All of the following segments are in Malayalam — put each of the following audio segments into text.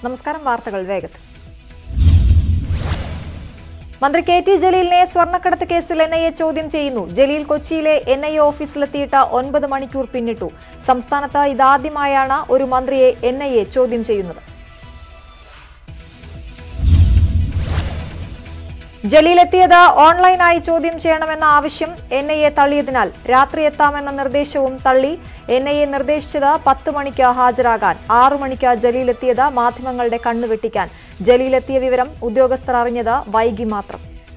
നമസ്കാരം വാർത്തകൾ വേഗത്തിൽ മന്ത്രി കെ ടി ജലീലിനെ സ്വർണ്ണക്കടത്ത് കേസിൽ എൻ ഐ എ ചോദ്യം ചെയ്യുന്നു ജലീൽ കൊച്ചിയിലെ എൻ ഐ എ ഓഫീസിലെത്തിയിട്ട് ഒൻപത് മണിക്കൂർ പിന്നിട്ടു സംസ്ഥാനത്ത് ഇതാദ്യമായാണ് ഒരു മന്ത്രിയെ എൻ ഐ എ ചോദ്യം ചെയ്യുന്നത് ജലീൽ എത്തിയത് ഓൺലൈനായി ചോദ്യം ചെയ്യണമെന്ന ആവശ്യം എൻ ഐ എ തള്ളിയതിനാൽ രാത്രി എത്താമെന്ന നിർദ്ദേശവും തള്ളി എൻ ഐ എ നിർദ്ദേശിച്ചത് പത്ത് മണിക്ക് ഹാജരാകാൻ ആറു മണിക്ക് ജലീൽ എത്തിയത് മാധ്യമങ്ങളുടെ കണ്ണു വെട്ടിക്കാൻ ജലീൽ എത്തിയ വിവരം ഉദ്യോഗസ്ഥർ അറിഞ്ഞത് വൈകി മാത്രം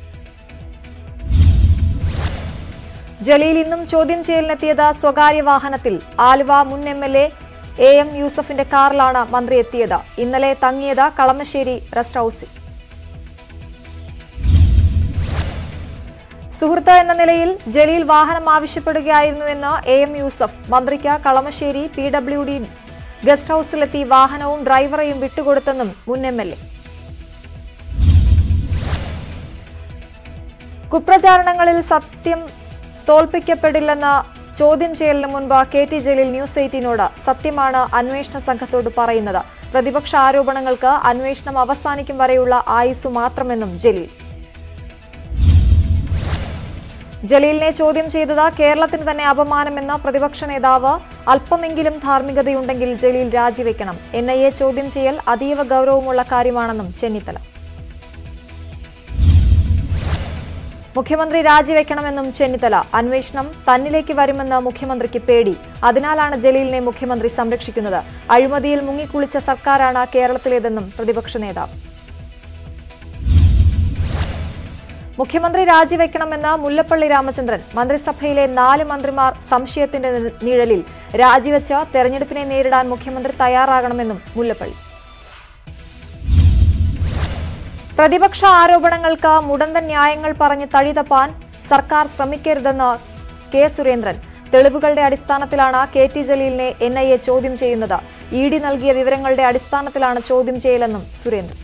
ജലീൽ ഇന്നും ചോദ്യം ചെയ്യലിനെത്തിയത് സ്വകാര്യ വാഹനത്തിൽ ആലുവ മുൻ M L A A M യൂസഫിന്റെ കാറിലാണ് മന്ത്രി എത്തിയത് ഇന്നലെ തങ്ങിയത് കളമശ്ശേരി റെസ്റ്റ് ഹൌസിൽ സുഹൃത്ത് എന്ന നിലയിൽ ജലീൽ വാഹനം ആവശ്യപ്പെടുകയായിരുന്നുവെന്ന് എ എം യൂസഫ് മന്ത്രിക്ക് Kalamassery P W D guest ഹൌസിലെത്തി വാഹനവും ഡ്രൈവറെയും വിട്ടുകൊടുത്തെന്നും മുൻ എം എൽ എ കുപ്രചാരണങ്ങളിൽ സത്യം തോൽപ്പിക്കപ്പെടില്ലെന്ന ചോദ്യം ചെയ്യലിന് മുൻപ് കെ ടി ജലീൽ ന്യൂസ് എയ്റ്റീനോട് സത്യമാണ് അന്വേഷണ സംഘത്തോട് പറയുന്നത് പ്രതിപക്ഷ ആരോപണങ്ങൾക്ക് അന്വേഷണം അവസാനിക്കും വരെയുള്ള ആയുസ് മാത്രമെന്നും ജലീൽ ജലീലിനെ ചോദ്യം ചെയ്തത് കേരളത്തിന് തന്നെ അപമാനമെന്ന് പ്രതിപക്ഷ നേതാവ് അല്പമെങ്കിലും ധാർമ്മികതയുണ്ടെങ്കിൽ ജലീൽ രാജിവെക്കണം എൻ ഐ എ ചോദ്യം ചെയ്യൽ അതീവ ഗൌരവമുള്ള കാര്യമാണെന്നും ചെന്നിത്തല മുഖ്യമന്ത്രി രാജിവെക്കണമെന്നും ചെന്നിത്തല അന്വേഷണം തന്നിലേക്ക് വരുമെന്ന് മുഖ്യമന്ത്രിക്ക് പേടി അതിനാലാണ് ജലീലിനെ മുഖ്യമന്ത്രി സംരക്ഷിക്കുന്നത് അഴിമതിയിൽ മുങ്ങിക്കുളിച്ച സർക്കാരാണ് കേരളത്തിലേതെന്നും പ്രതിപക്ഷ നേതാവ് മുഖ്യമന്ത്രി രാജിവെക്കണമെന്ന് മുല്ലപ്പള്ളി രാമചന്ദ്രൻ മന്ത്രിസഭയിലെ നാല് മന്ത്രിമാർ സംശയത്തിന്റെ നിഴലിൽ രാജിവെച്ച് തെരഞ്ഞെടുപ്പിനെ നേരിടാൻ മുഖ്യമന്ത്രി തയ്യാറാകണമെന്നും മുല്ലപ്പള്ളി പ്രതിപക്ഷ ആരോപണങ്ങൾക്ക് മുടന്തൻ ന്യായങ്ങൾ പറഞ്ഞ് തഴിതപ്പാൻ സർക്കാർ ശ്രമിക്കരുതെന്ന് കെ സുരേന്ദ്രൻ തെളിവുകളുടെ അടിസ്ഥാനത്തിലാണ് കെ ടി ജലീലിനെ എൻ ഐ എ ചോദ്യം ചെയ്യുന്നത് ഇ ഡി നൽകിയ വിവരങ്ങളുടെ അടിസ്ഥാനത്തിലാണ് ചോദ്യം ചെയ്യലെന്നും സുരേന്ദ്രൻ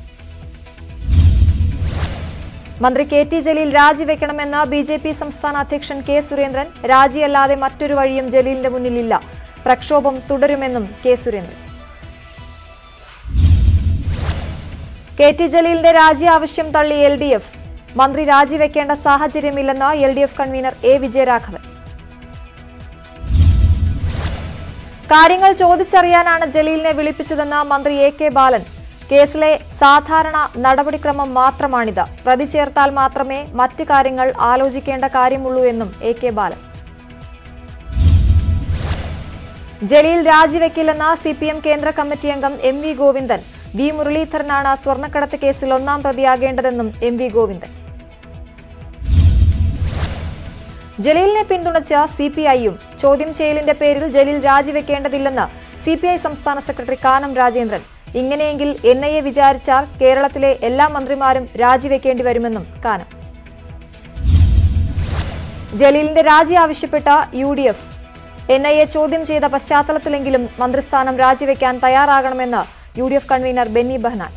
മന്ത്രി കെ ടി ജലീൽ രാജിവെക്കണമെന്ന് ബി ജെ പി സംസ്ഥാന അധ്യക്ഷൻ കെ സുരേന്ദ്രൻ രാജിയല്ലാതെ മറ്റൊരു വഴിയും ജലീലിന്റെ മുന്നിലില്ല പ്രക്ഷോഭം തുടരുമെന്നും കെ സുരേന്ദ്രൻ കെ ടി ജലീലിന്റെ രാജി ആവശ്യം തള്ളി എൽ ഡി എഫ് മന്ത്രി രാജിവെക്കേണ്ട സാഹചര്യമില്ലെന്ന് L D F convener A Vijayaraghavan കാര്യങ്ങൾ ചോദിച്ചറിയാനാണ് ജലീലിനെ വിളിപ്പിച്ചതെന്ന് മന്ത്രി എ കെ ബാലൻ കേസിലെ സാധാരണ നടപടിക്രമം മാത്രമാണിത് പ്രതി ചേർത്താൽ മാത്രമേ മറ്റ് കാര്യങ്ങൾ ആലോചിക്കേണ്ട കാര്യമുള്ളൂ എന്നും എ കെ ബാലൻ ജലീൽ രാജിവെക്കില്ലെന്ന സി പി എം കേന്ദ്ര കമ്മിറ്റി അംഗം എം വി ഗോവിന്ദൻ വി മുരളീധരനാണ് സ്വർണ്ണക്കടത്ത് കേസിൽ ഒന്നാം പ്രതിയാകേണ്ടതെന്നും എം വി ഗോവിന്ദൻ ജലീലിനെ പിന്തുണച്ച സി പി ഐയും ചോദ്യം ചെയ്യലിന്റെ പേരിൽ ജലീൽ രാജിവെക്കേണ്ടതില്ലെന്ന് സി പി ഐ സംസ്ഥാന സെക്രട്ടറി കാനം രാജേന്ദ്രൻ ഇങ്ങനെയെങ്കിൽ എൻ ഐ എ വിചാരിച്ചാൽ കേരളത്തിലെ എല്ലാ മന്ത്രിമാരും രാജിവെക്കേണ്ടി വരുമെന്നും കാനം ജലീലിന്റെ രാജി ആവശ്യപ്പെട്ട U D F N I A ചോദ്യം ചെയ്ത പശ്ചാത്തലത്തിലെങ്കിലും മന്ത്രിസ്ഥാനം രാജിവെക്കാൻ തയ്യാറാകണമെന്ന് U D F convener Benny Behanan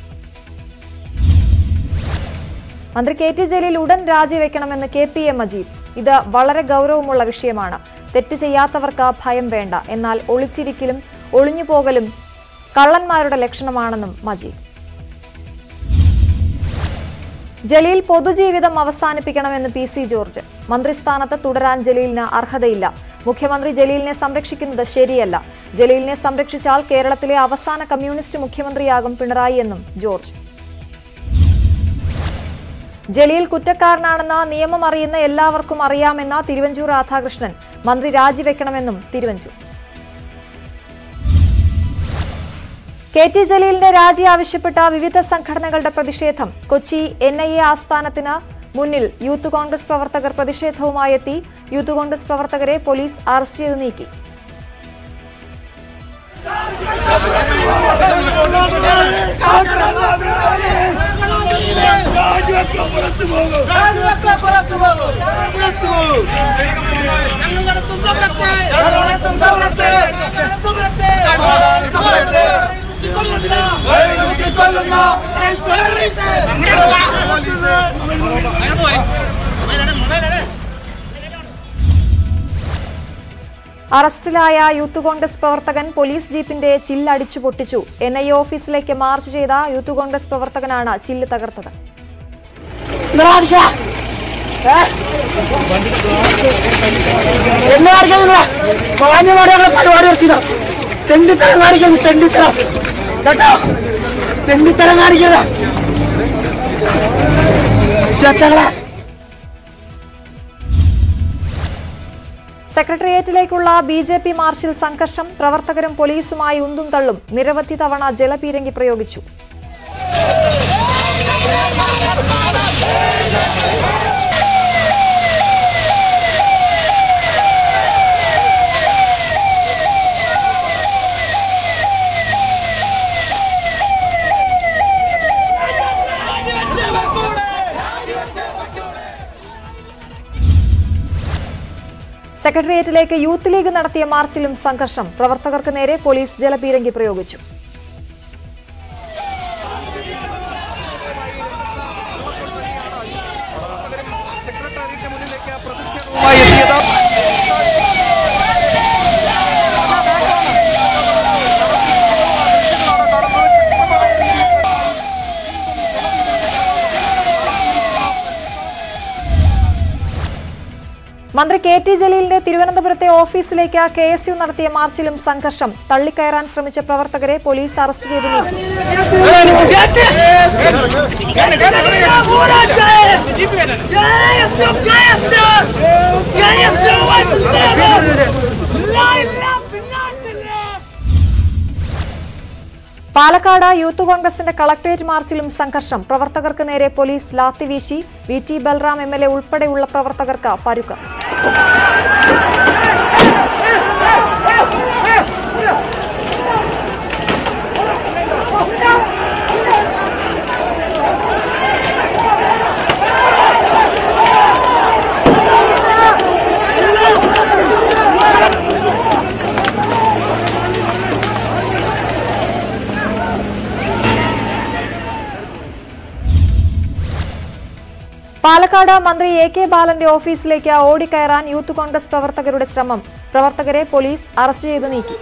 മന്ത്രി കെ ടി ജലീൽ ഉടൻ രാജിവെക്കണമെന്ന് കെ പി എ മജീദ് ഇത് വളരെ ഗൗരവമുള്ള വിഷയമാണ് തെറ്റ് ചെയ്യാത്തവർക്ക് ഭയം വേണ്ട എന്നാൽ ഒളിച്ചിരിക്കലും ഒളിഞ്ഞുപോകലും കള്ളന്മാരുടെ ലക്ഷണമാണെന്നും മജീദ് ജലീൽ പൊതുജീവിതം അവസാനിപ്പിക്കണമെന്ന് പി സി ജോർജ് മന്ത്രിസ്ഥാനത്ത് തുടരാൻ ജലീലിന് അർഹതയില്ല മുഖ്യമന്ത്രി ജലീലിനെ സംരക്ഷിക്കുന്നത് ശരിയല്ല ജലീലിനെ സംരക്ഷിച്ചാൽ കേരളത്തിലെ അവസാന കമ്മ്യൂണിസ്റ്റ് മുഖ്യമന്ത്രിയാകും പിണറായി എന്നും ജോർജ് ജലീൽ കുറ്റക്കാരനാണെന്ന് നിയമം അറിയുന്ന എല്ലാവർക്കും അറിയാമെന്ന തിരുവഞ്ചൂർ രാധാകൃഷ്ണൻ മന്ത്രി രാജിവെക്കണമെന്നും തിരുവഞ്ചൂർ കെ ടി ജലീലിന്റെ രാജി ആവശ്യപ്പെട്ട വിവിധ സംഘടനകളുടെ പ്രതിഷേധം കൊച്ചി എൻ ഐ എ ആസ്ഥാനത്തിന് മുന്നിൽ യൂത്ത് കോൺഗ്രസ് പ്രവർത്തകർ പ്രതിഷേധവുമായി എത്തി യൂത്ത് കോൺഗ്രസ് പ്രവർത്തകരെ പോലീസ് അറസ്റ്റ് ചെയ്ത് നീക്കി അറസ്റ്റിലായ യൂത്ത് കോൺഗ്രസ് പ്രവർത്തകൻ പോലീസ് ജീപ്പിന്റെ ചില്ലടിച്ചു പൊട്ടിച്ചു എൻ ഐ എ ഓഫീസിലേക്ക് മാർച്ച് ചെയ്ത യൂത്ത് കോൺഗ്രസ് പ്രവർത്തകനാണ് ചില്ല് തകർത്തത് എന്നെ കാണിക്കുന്നില്ല മാന്യമായിട്ടുള്ള പരിപാടി നിർത്തില്ല തെണ്ടിത്തരം കാണിക്കുന്നു തെണ്ടിത്തരം കേട്ടോ തെണ്ടിത്തരം കാണിക്കരുത് ചെത്തകളെ സെക്രട്ടേറിയറ്റിലേക്കുള്ള ബി ജെ പി മാർച്ചിൽ സംഘർഷം പ്രവർത്തകരും പോലീസുമായി ഉന്തും തള്ളും നിരവധി തവണ ജലപീരങ്കി പ്രയോഗിച്ചു സെക്രട്ടേറിയറ്റിലേക്ക് യൂത്ത് ലീഗ് നടത്തിയ മാർച്ചിലും സംഘർഷം പ്രവർത്തകർക്ക് നേരെ പോലീസ് ജലപീരങ്കി പ്രയോഗിച്ചു മായി എത്തിയത് മന്ത്രി കെ ടി ജലീലിന്റെ തിരുവനന്തപുരത്തെ ഓഫീസിലേക്ക് കെ എസ് യു നടത്തിയ മാർച്ചിലും സംഘർഷം തള്ളിക്കയറാൻ ശ്രമിച്ച പ്രവർത്തകരെ പോലീസ് അറസ്റ്റ് ചെയ്തു നീക്കി പാലക്കാട് യൂത്ത് കോൺഗ്രസിന്റെ കളക്ടറേറ്റ് മാർച്ചിലും സംഘർഷം പ്രവർത്തകർക്ക് നേരെ പോലീസ് ലാത്തിവീശി V T Balram M L A ഉൾപ്പെടെയുള്ള പ്രവർത്തകർക്ക് പരുക്ക് പാലക്കാട് മന്ത്രി എ കെ ബാലന്റെ ഓഫീസിലേക്ക് ഓടിക്കയറാൻ യൂത്ത് കോൺഗ്രസ് പ്രവർത്തകരുടെ ശ്രമം പ്രവർത്തകരെ പോലീസ് അറസ്റ്റ് ചെയ്തു നീക്കി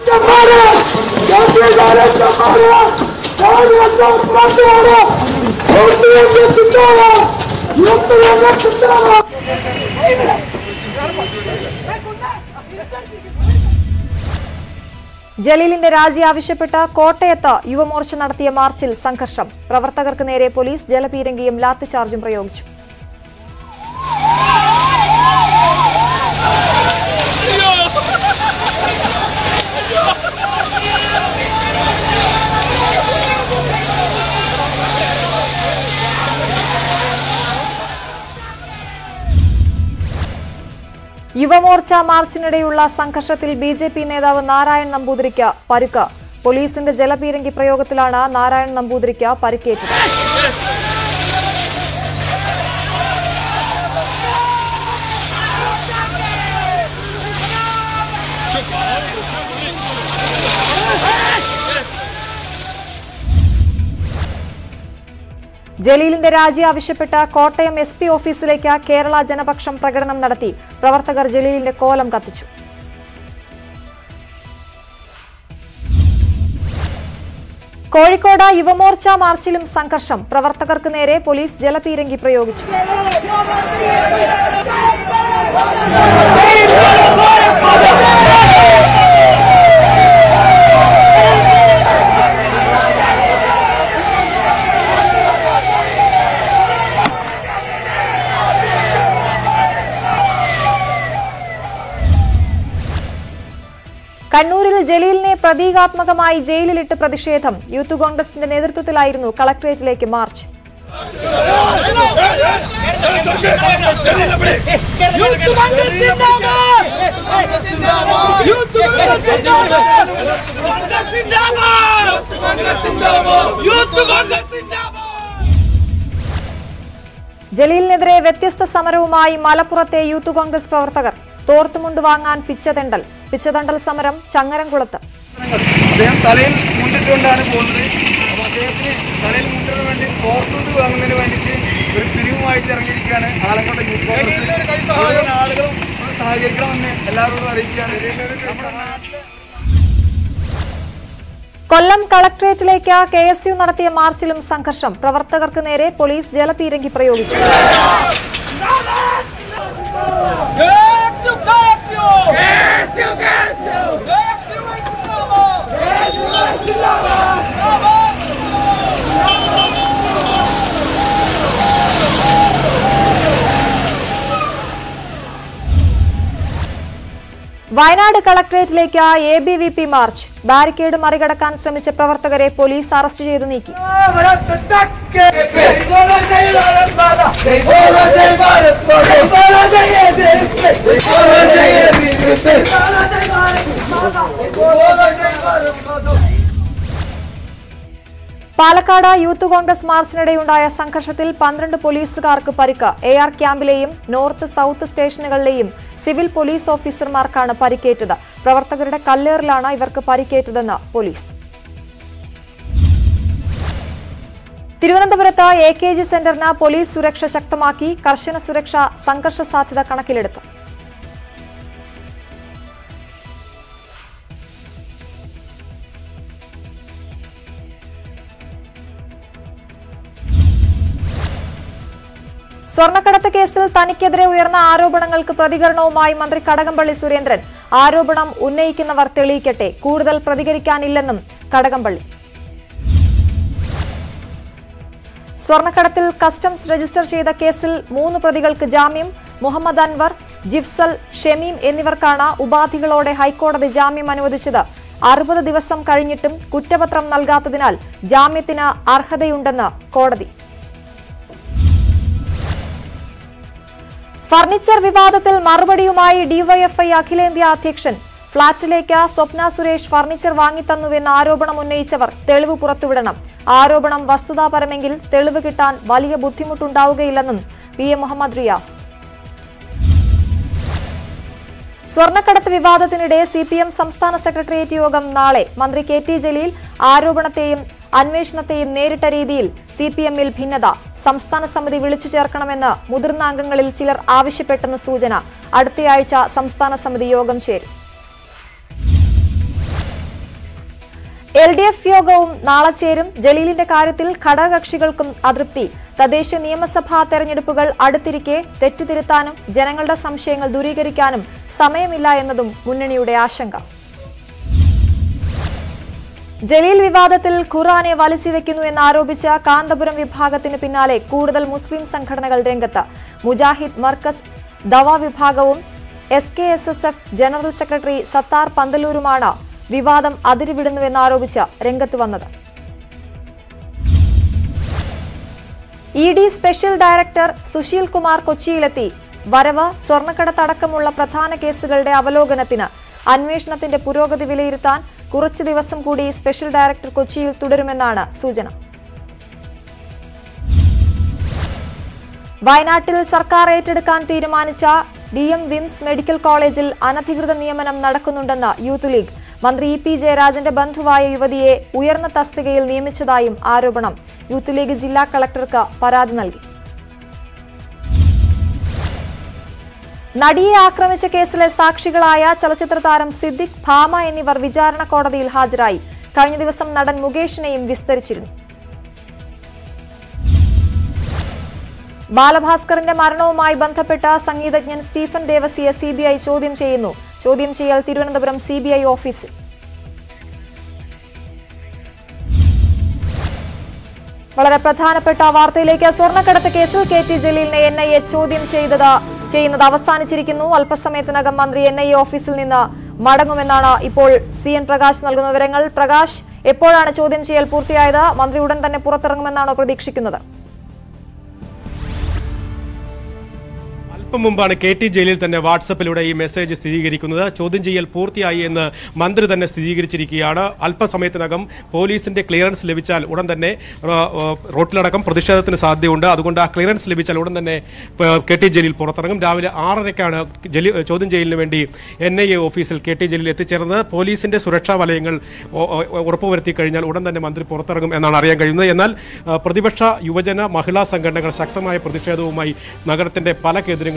ജലീലിന്റെ രാജി ആവശ്യപ്പെട്ട് കോട്ടയത്ത് യുവമോർച്ച നടത്തിയ മാർച്ചിൽ സംഘർഷം പ്രവർത്തകർക്ക് നേരെ പോലീസ് ജലപീരങ്കിയും ലാത്തിചാർജും പ്രയോഗിച്ചു യുവമോർച്ച മാർച്ചിനിടെയുള്ള സംഘർഷത്തിൽ ബി ജെ പി നേതാവ് നാരായൺ നമ്പൂതിരിക്ക് പരുക്ക് പോലീസിന്റെ ജലപീരങ്കി പ്രയോഗത്തിലാണ് നാരായൺ നമ്പൂതിരിക്ക് പരിക്കേറ്റത് ജലീലിന്റെ രാജി ആവശ്യപ്പെട്ട് കോട്ടയം എസ് പി ഓഫീസിലേക്ക് കേരള ജനപക്ഷം പ്രകടനം നടത്തി പ്രവർത്തകർ ജലീലിന്റെ കോലം കത്തിച്ചു കോഴിക്കോട് യുവമോർച്ച മാർച്ചിലും സംഘർഷം പ്രവർത്തകർക്ക് നേരെ പോലീസ് ജലപീരങ്കി പ്രയോഗിച്ചു കണ്ണൂരിൽ ജലീലിനെ പ്രതീകാത്മകമായി ജയിലിലിട്ട് പ്രതിഷേധം യൂത്ത് കോൺഗ്രസിന്റെ നേതൃത്വത്തിലായിരുന്നു കളക്ടറേറ്റിലേക്ക് മാർച്ച് യൂത്ത് കോൺഗ്രസ് സിന്ദാബാദ് യൂത്ത് കോൺഗ്രസ് സിന്ദാബാദ് യൂത്ത് കോൺഗ്രസ് സിന്ദാബാദ് ജലീലിനെതിരെ വ്യത്യസ്ത സമരവുമായി മലപ്പുറത്തെ യൂത്ത് കോൺഗ്രസ് പ്രവർത്തകർ തോർത്തുമുണ്ട് വാങ്ങാൻ പിച്ചതെണ്ടൽ പിച്ചതെണ്ടൽ സമരം ചങ്ങരംകുളത്ത് അദ്ദേഹം തലയിൽ മുണ്ടിട്ടുകൊണ്ടാണ് പോകുന്നത് അപ്പൊ അദ്ദേഹത്തിന് തലയിൽ മുണ്ടിന് വേണ്ടി തോർത്തുകൊണ്ട് വാങ്ങുന്നതിന് വേണ്ടിയിട്ട് ഒരു പിരിവുമായിട്ട് ഇറങ്ങിയിരിക്കുകയാണ് ആലങ്കോട്ടെ യൂത്ത് കോൺഗ്രസ് മുഴുവൻ ആളുകളും ഒന്ന് സഹകരിക്കണമെന്ന് എല്ലാവരോടും അറിയിക്കുകയാണ് നമ്മുടെ നാട്ടിലെ കൊല്ലം കളക്ടറേറ്റിലേക്ക് കെ എസ് യു നടത്തിയ മാർച്ചിലും സംഘർഷം പ്രവർത്തകർക്ക് നേരെ പോലീസ് ജലപീരങ്കി പ്രയോഗിച്ചു വയനാട് കളക്ടറേറ്റിലേക്ക് A B V P march barricade മറികടക്കാൻ ശ്രമിച്ച പ്രവർത്തകരെ പോലീസ് അറസ്റ്റ് ചെയ്ത് നീക്കി പാലക്കാട് യൂത്ത് കോൺഗ്രസ് മാർച്ചിനിടെയുണ്ടായ സംഘർഷത്തിൽ പന്ത്രണ്ട് പോലീസുകാർക്ക് പരിക്ക് എ ആർ ക്യാമ്പിലെയും നോർത്ത് സൌത്ത് സ്റ്റേഷനുകളിലെയും സിവിൽ പോലീസ് ഓഫീസർമാർക്കാണ് പരിക്കേറ്റത് പ്രവർത്തകരുടെ കല്ലേറിലാണ് ഇവർക്ക് പരിക്കേറ്റതെന്ന് പോലീസ് തിരുവനന്തപുരത്ത് എ കെ ജി സെന്ററിന് പോലീസ് സുരക്ഷ ശക്തമാക്കി കർശന സുരക്ഷ സംഘർഷ സാധ്യത കണക്കിലെടുത്തു സ്വർണ്ണക്കടത്ത് കേസിൽ തനിക്കെതിരെ ഉയർന്ന ആരോപണങ്ങൾക്ക് പ്രതികരണവുമായി മന്ത്രി കടകംപള്ളി സുരേന്ദ്രൻ ആരോപണം ഉന്നയിക്കുന്നവർ തെളിയിക്കട്ടെ കൂടുതൽ പ്രതികരിക്കാനില്ലെന്നും കടകംപള്ളി സ്വർണ്ണക്കടത്തിൽ കസ്റ്റംസ് രജിസ്റ്റർ ചെയ്ത കേസിൽ മൂന്ന് പ്രതികൾക്ക് ജാമ്യം മുഹമ്മദ് അൻവർ ജിഫ്സൽ ഷമീം എന്നിവർക്കാണ് ഉപാധികളോടെ ഹൈക്കോടതി ജാമ്യം അനുവദിച്ചത് അറുപത് ദിവസം കഴിഞ്ഞിട്ടും കുറ്റപത്രം നൽകാത്തതിനാൽ ജാമ്യത്തിന് അർഹതയുണ്ടെന്ന് കോടതി ഫർണിച്ചർ വിവാദത്തിൽ മറുപടിയുമായി ഡിവൈഎഫ്ഐ അഖിലേന്ത്യാ അധ്യക്ഷൻ ഫ്ളാറ്റിലേക്ക് സ്വപ്ന സുരേഷ് ഫർണിച്ചർ വാങ്ങിത്തന്നുവെന്ന ആരോപണം ഉന്നയിച്ചവർ തെളിവ് പുറത്തുവിടണം ആരോപണം വസ്തുതാപരമെങ്കിൽ തെളിവ് കിട്ടാൻ വലിയ ബുദ്ധിമുട്ടുണ്ടാവുകയില്ലെന്നും പി എ മുഹമ്മദ് റിയാസ് സ്വർണ്ണക്കടത്ത് വിവാദത്തിനിടെ സി പി എം സംസ്ഥാന സെക്രട്ടേറിയറ്റ് യോഗം നാളെ മന്ത്രി കെ ടി ജലീൽ ആരോപണത്തെയും അന്വേഷണത്തെയും നേരിട്ട രീതിയിൽ സി പി എമ്മിൽ ഭിന്നത സംസ്ഥാന സമിതി വിളിച്ചു ചേർക്കണമെന്ന് മുതിർന്ന അംഗങ്ങളിൽ ചിലർ ആവശ്യപ്പെട്ടെന്ന് സൂചന അടുത്തയാഴ്ച സംസ്ഥാന സമിതി യോഗം ചേരും എൽ ഡി എഫ് യോഗവും നാളെ ചേരും ജലീലിന്റെ കാര്യത്തിൽ ഘടകകക്ഷികൾക്കും അതൃപ്തി തദ്ദേശ നിയമസഭാ തെരഞ്ഞെടുപ്പുകൾ അടുത്തിരിക്കെ തെറ്റുതിരുത്താനും ജനങ്ങളുടെ സംശയങ്ങൾ ദൂരീകരിക്കാനും സമയമില്ല എന്നതും മുന്നണിയുടെ ആശങ്ക ജലീൽ വിവാദത്തിൽ ഖുറാനെ വലിച്ചുവെക്കുന്നു എന്നാരോപിച്ച കാന്തപുരം വിഭാഗത്തിന് പിന്നാലെ കൂടുതൽ മുസ്ലിം സംഘടനകൾ രംഗത്ത് മുജാഹിദ് മർക്കസ് ദവ വിഭാഗവും S K S S F general secretary Sathar പന്തലൂരുമാണ് വിവാദം അതിരുവിടുന്നുവെന്നാരോപിച്ച് രംഗത്ത് വന്നത് E D special director Susheel Kumar കൊച്ചിയിലെത്തി വരവ് സ്വർണ്ണക്കടത്തടക്കമുള്ള പ്രധാന കേസുകളുടെ അവലോകനത്തിന് അന്വേഷണത്തിന്റെ പുരോഗതി വിലയിരുത്താൻ കുറച്ചു ദിവസം കൂടി സ്പെഷ്യൽ ഡയറക്ടർ കൊച്ചിയിൽ തുടരുമെന്നാണ് സൂചന വയനാട്ടിൽ സർക്കാർ ഏറ്റെടുക്കാൻ തീരുമാനിച്ച ഡി എം വിംസ് മെഡിക്കൽ കോളേജിൽ അനധികൃത നിയമനം നടക്കുന്നുണ്ടെന്ന് യൂത്ത് ലീഗ് മന്ത്രി ഇ പി ജയരാജന്റെ ബന്ധുവായ യുവതിയെ ഉയർന്ന തസ്തികയിൽ നിയമിച്ചതായും ആരോപണം യൂത്ത് ലീഗ് ജില്ലാ കളക്ടർക്ക് പരാതി നൽകി നടിയെ ആക്രമിച്ച കേസിലെ സാക്ഷികളായ ചലച്ചിത്ര താരം സിദ്ദിഖ് ഭാമ എന്നിവർ വിചാരണ കോടതിയിൽ ഹാജരായി കഴിഞ്ഞ ദിവസം നടൻ മുകേഷിനെയും വിസ്തരിച്ചിരുന്നു ബാലഭാസ്കറിന്റെ മരണവുമായി ബന്ധപ്പെട്ട സംഗീതജ്ഞൻ സ്റ്റീഫൻ ദേവസിയെ സിബിഐ ചോദ്യം ചെയ്യുന്നു ചോദ്യം ചെയ്യൽ തിരുവനന്തപുരം സിബിഐ ഓഫീസിൽ വളരെ പ്രധാനപ്പെട്ട വാർത്തയിലേക്ക് സ്വർണ്ണക്കടത്ത് കേസിൽ കെ ടി ജലീലിനെ എൻ ഐ എ ചോദ്യം ചെയ്തത് ചെയ്യുന്നത് അവസാനിച്ചിരിക്കുന്നു അല്പസമയത്തിനകം മന്ത്രി എൻ ഐ എ ഓഫീസിൽ നിന്ന് മടങ്ങുമെന്നാണ് ഇപ്പോൾ സി എൻ പ്രകാശ് നൽകുന്ന വിവരങ്ങൾ പ്രകാശ് എപ്പോഴാണ് ചോദ്യം ചെയ്യൽ പൂർത്തിയായത് മന്ത്രി ഉടൻ തന്നെ പുറത്തിറങ്ങുമെന്നാണോ പ്രതീക്ഷിക്കുന്നത് അല്പം മുമ്പാണ് കെ ടി ജലീൽ തന്നെ വാട്സപ്പിലൂടെ ഈ മെസ്സേജ് സ്ഥിരീകരിക്കുന്നത് ചോദ്യം ചെയ്യൽ പൂർത്തിയായി എന്ന് മന്ത്രി തന്നെ സ്ഥിരീകരിച്ചിരിക്കുകയാണ് അല്പസമയത്തിനകം പോലീസിന്റെ ക്ലിയറൻസ് ലഭിച്ചാൽ ഉടൻ തന്നെ ആ, ആ, റോട്ടിലടക്കം പ്രതിഷേധത്തിന് സാധ്യതയുണ്ട് അതുകൊണ്ട് ആ ക്ലിയറൻസ് ലഭിച്ചാൽ ഉടൻ തന്നെ ആ, കെ ടി ജലീൽ പുറത്തിറങ്ങും രാവിലെ ആറരയ്ക്കാണ് ജലീൽ ചോദ്യം ചെയ്യലിന് വേണ്ടി എൻ ഐ എ ഓഫീസിൽ കെ ടി ജലീൽ എത്തിച്ചേർന്നത് പോലീസിന്റെ സുരക്ഷാ വലയങ്ങൾ ഒ- ഒ- ഉറപ്പുവരുത്തി കഴിഞ്ഞാൽ ഉടൻ തന്നെ മന്ത്രി പുറത്തിറങ്ങും എന്നാണ് അറിയാൻ കഴിയുന്നത് എന്നാൽ ആ, പ്രതിപക്ഷ യുവജന മഹിളാ സംഘടനകൾ ശക്തമായ പ്രതിഷേധവുമായി നഗരത്തിന്റെ പല കേന്ദ്രങ്ങളിലും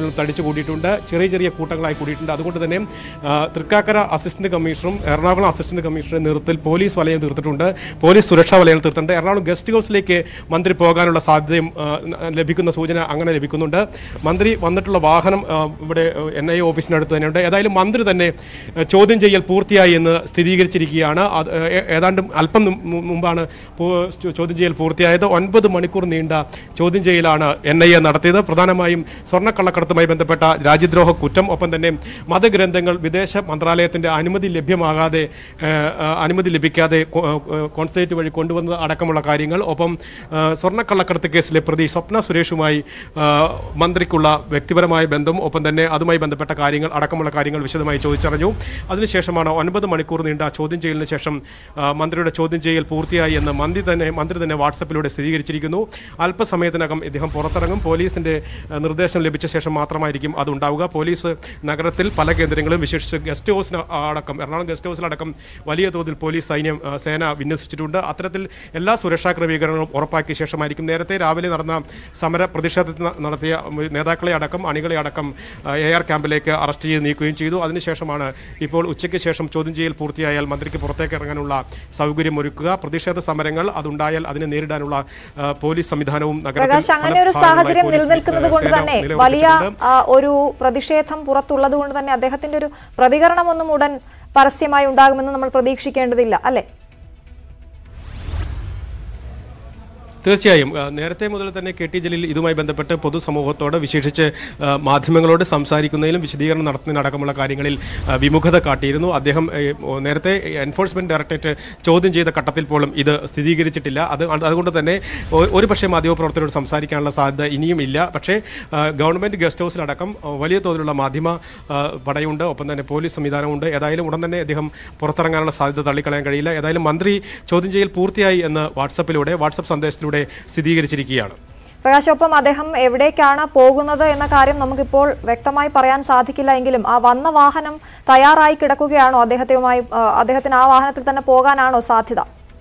ഭാഗങ്ങളിലും തടിച്ചു കൂടിയിട്ടുണ്ട് ചെറിയ ചെറിയ കൂട്ടങ്ങളായി കൂടിയിട്ടുണ്ട് അതുകൊണ്ട് തന്നെ ആ, തൃക്കാക്കര അസിസ്റ്റന്റ് കമ്മീഷണറും എറണാകുളം അസിസ്റ്റന്റ് കമ്മീഷണറുടെ നേതൃത്വത്തിൽ പോലീസ് വലയം തീർത്തിട്ടുണ്ട് പോലീസ് സുരക്ഷാ വലയം തീർത്തിട്ടുണ്ട് എറണാകുളം ഗസ്റ്റ് ഹൗസിലേക്ക് മന്ത്രി പോകാനുള്ള സാധ്യതയും ആ, ലഭിക്കുന്ന സൂചന അങ്ങനെ ലഭിക്കുന്നുണ്ട് മന്ത്രി വന്നിട്ടുള്ള വാഹനം ആ, ഇവിടെ എൻ ഐ എ ഓഫീസിനടുത്ത് തന്നെയുണ്ട് ഏതായാലും മന്ത്രി തന്നെ ആ, ചോദ്യം ചെയ്യൽ പൂർത്തിയായി എന്ന് സ്ഥിരീകരിച്ചിരിക്കുകയാണ് അത് ഏ- ഏതാണ്ട് അല്പം നും- മു- മുമ്പാണ് പൂ- ചോ- ചോദ്യം ചെയ്യൽ പൂർത്തിയായത് ഒൻപത് മണിക്കൂർ നീണ്ട ചോദ്യം ചെയ്യലാണ് എൻ ഐ എ നടത്തിയത് പ്രധാനമായും സ്വർണ്ണക്കള്ളക്കടത്തുമായി ബന്ധപ്പെട്ട രാജ്യദ്രോഹ കുറ്റം ഒപ്പം തന്നെ മതഗ്രന്ഥങ്ങൾ വിദേശ മന്ത്രാലയത്തിന്റെ അനുമതി ലഭ്യമാകാതെ ഏ, ആ, അനുമതി ലഭിക്കാതെ കോ- ഏ, കോൺസുലേറ്റ് വഴി കൊണ്ടുവന്നത് അടക്കമുള്ള കാര്യങ്ങൾ ഒപ്പം ആ, സ്വർണ്ണക്കള്ളക്കടത്ത് കേസിലെ പ്രതി സ്വപ്ന സുരേഷുമായി ആ, മന്ത്രിക്കുള്ള വ്യക്തിപരമായ ബന്ധം ഒപ്പം തന്നെ അതുമായി ബന്ധപ്പെട്ട കാര്യങ്ങൾ അടക്കമുള്ള കാര്യങ്ങൾ വിശദമായി ചോദിച്ചറിഞ്ഞു അതിനുശേഷമാണ് ഒൻപത് മണിക്കൂർ നീണ്ട ചോദ്യം ചെയ്യലിന് ശേഷം ആ, മന്ത്രിയുടെ ചോദ്യം ചെയ്യൽ പൂർത്തിയായി എന്ന് മന്ത്രി തന്നെ മന്ത്രി തന്നെ വാട്സപ്പിലൂടെ സ്ഥിരീകരിച്ചിരിക്കുന്നു അല്പസമയത്തിനകം ഇദ്ദേഹം പുറത്തിറങ്ങും പോലീസിന്റെ ആ, നിർദ്ദേശം ലഭിച്ച ശേഷം മാത്രമായിരിക്കും അത് ഉണ്ടാവുക പോലീസ് നഗരത്തിൽ പല കേന്ദ്രങ്ങളും വിശേഷിച്ച് ഗസ്റ്റ് ഹൗസിന് അടക്കം എറണാകുളം ഗസ്റ്റ് ഹൗസിലടക്കം വലിയ തോതിൽ പോലീസ് സൈന്യം ആ, സേന വിന്യസിച്ചിട്ടുണ്ട് അത്തരത്തിൽ എല്ലാ സുരക്ഷാ ക്രമീകരണങ്ങളും ഉറപ്പാക്കിയ ശേഷമായിരിക്കും നേരത്തെ രാവിലെ നടന്ന സമര പ്രതിഷേധത്തിൽ ന- നടത്തിയ ഉം, നേതാക്കളെ അടക്കം അണികളെ അടക്കം എ ആർ ക്യാമ്പിലേക്ക് അറസ്റ്റ് ചെയ്ത് നീക്കുകയും ചെയ്തു അതിനുശേഷമാണ് ഇപ്പോൾ ഉച്ചയ്ക്ക് ശേഷം ചോദ്യം ചെയ്യൽ പൂർത്തിയായാൽ മന്ത്രിക്ക് പുറത്തേക്ക് ഇറങ്ങാനുള്ള സൗകര്യം ഒരുക്കുക പ്രതിഷേധ സമരങ്ങൾ അതുണ്ടായാൽ അതിനെ നേരിടാനുള്ള ആ, പോലീസ് സംവിധാനവും നഗരത്തിൽ പ്രകാശ് പല അങ്ങനെ ഒരു ഭാഗങ്ങളിലായി സാഹചര്യം പോലീസ് നിലനിൽക്കുന്നത് കൊണ്ട് സേന തന്നെ നിലയുറപ്പിച്ചിട്ടുണ്ട്. വലിയ ആ, ഒരു പ്രതിഷേധം പുറത്തുള്ളത് കൊണ്ട് തന്നെ അദ്ദേഹത്തിന്റെ ഒരു പ്രതികരണമൊന്നും ഉടൻ പരസ്യമായി ഉണ്ടാകുമെന്ന് നമ്മൾ പ്രതീക്ഷിക്കേണ്ടതില്ല അല്ലെ തീർച്ചയായും ആ, നേരത്തെ മുതൽ തന്നെ കെ ടി ജലീൽ ഇതുമായി ബന്ധപ്പെട്ട് പൊതുസമൂഹത്തോട് വിശേഷിച്ച് ആ, മാധ്യമങ്ങളോട് സംസാരിക്കുന്നതിലും വിശദീകരണം നടത്തുന്നതിനടക്കമുള്ള കാര്യങ്ങളിൽ ആ, വിമുഖത കാട്ടിയിരുന്നു അദ്ദേഹം ഏ, ഓ, നേരത്തെ എൻഫോഴ്സ്മെന്റ് ഡയറക്ടറേറ്റ് ചോദ്യം ചെയ്ത ഘട്ടത്തിൽ പോലും ഇത് സ്ഥിരീകരിച്ചിട്ടില്ല അത് അതുകൊണ്ട് തന്നെ ഒ- ഒരു പക്ഷേ മാധ്യമപ്രവർത്തകരോട് സംസാരിക്കാനുള്ള സാധ്യത ഇനിയും ഇല്ല പക്ഷേ ആ, ഗവൺമെന്റ് ഗസ്റ്റ് ഹൗസിലടക്കം ആ, വലിയ തോതിലുള്ള മാധ്യമ ആ, പടയുണ്ട് ഒപ്പം തന്നെ പോലീസ് സംവിധാനമുണ്ട് ഏതായാലും ഉടൻ തന്നെ അദ്ദേഹം പുറത്തിറങ്ങാനുള്ള സാധ്യത തള്ളിക്കളയാൻ കഴിയില്ല ഏതായാലും മന്ത്രി ചോദ്യം ചെയ്യൽ പൂർത്തിയായി എന്ന് വാട്സപ്പിലൂടെ വാട്സപ്പ് സന്ദേശത്തിലൂടെ സ്ഥിരീകരിച്ചിരിക്കുകയാണ് പ്രകാശ് ഒപ്പം അദ്ദേഹം എവിടേക്കാണ് പോകുന്നത് എന്ന കാര്യം നമുക്കിപ്പോൾ വ്യക്തമായി പറയാൻ സാധിക്കില്ല എങ്കിലും ആ വന്ന വാഹനം തയ്യാറായി കിടക്കുകയാണോ അദ്ദേഹവുമായി ആ, അദ്ദേഹത്തിന് ആ വാഹനത്തിൽ തന്നെ പോകാനാണോ സാധ്യത